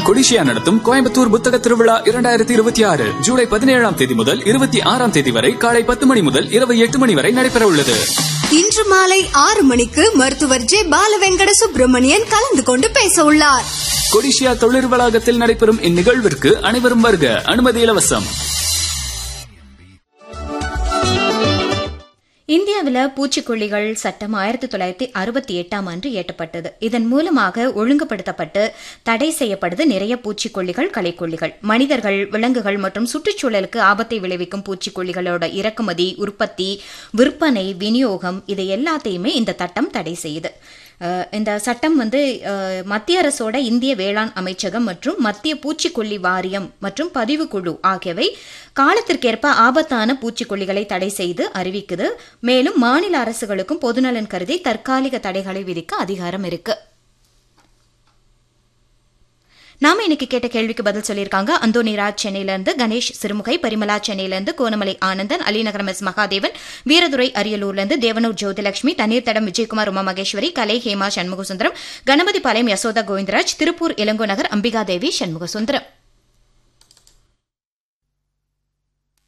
கொடிஷியா நடத்தும் கோயம்புத்தூர் புத்தக திருவிழா இரண்டாயிரத்தி இருபத்தி ஆறு ஜூலை பதினேழாம் தேதி முதல் இருபத்தி ஆறாம் தேதி வரை காலை பத்து மணி முதல் இரவு எட்டு மணி வரை நடைபெற உள்ளது இன்று மாலை ஆறு மணிக்கு மருத்துவர் ஜே பாலவெங்கட சுப்பிரமணியன் கலந்து கொண்டு பேச உள்ளார் கொடிஷியா தொழில் வளாகத்தில் நடைபெறும் இந்நிகழ்விற்கு அனைவரும் வருக அனுமதி இலவசம் இந்தியாவில் பூச்சிக்கொல்லிகள் சட்டம் ஆயிரத்தி தொள்ளாயிரத்தி அறுபத்தி எட்டாம் ஆண்டு இயற்றப்பட்டது இதன் மூலமாக ஒழுங்குபடுத்தப்பட்டு தடை செய்யப்படுது நிறைய பூச்சிக்கொல்லிகள் களைக்கொல்லிகள் மனிதர்கள் விலங்குகள் மற்றும் சுற்றுச்சூழலுக்கு ஆபத்தை விளைவிக்கும் பூச்சிக்கொல்லிகளோட இறக்குமதி உற்பத்தி விற்பனை விநியோகம் இதை எல்லாத்தையுமே இந்த சட்டம் தடை செய்யுது அஹ் இந்த சட்டம் வந்து அஹ், மத்திய அரசோட இந்திய வேளாண் அமைச்சகம் மற்றும் மத்திய பூச்சிக்கொல்லி வாரியம் மற்றும் பதிவு குழு ஆகியவை காலத்திற்கேற்ப ஆபத்தான பூச்சிக்கொல்லிகளை தடை செய்து அறிவிக்குது மேலும் மாநில அரசுகளுக்கும் பொதுநலன் கருதி தற்காலிக தடைகளை விதிக்க அதிகாரம் இருக்கு நாம இன்னைக்கு கேட்ட கேள்விக்கு பதில் சொல்லியிருக்காங்க அந்தோனிராஜ் சென்னையிலிருந்து கணேஷ் சிறுமுகை பரிமலா சென்னையிலிருந்து கோனமலை ஆனந்தன் அலிநகரம் எஸ் மகாதேவன் வீரதுரை அரியலூர்லேருந்து தேவனூர் ஜோதிலட்சுமி தண்ணீர்த்தடம் விஜயகுமார் உமா மகேஸ்வரி கலை ஹேமா சண்முகசுந்தரம் கணபதி பாளையம் யசோதா கோவிந்தராஜ் திருப்பூர் இளங்கோ நகர் அம்பிகாதேவி சண்முகசுந்தரம்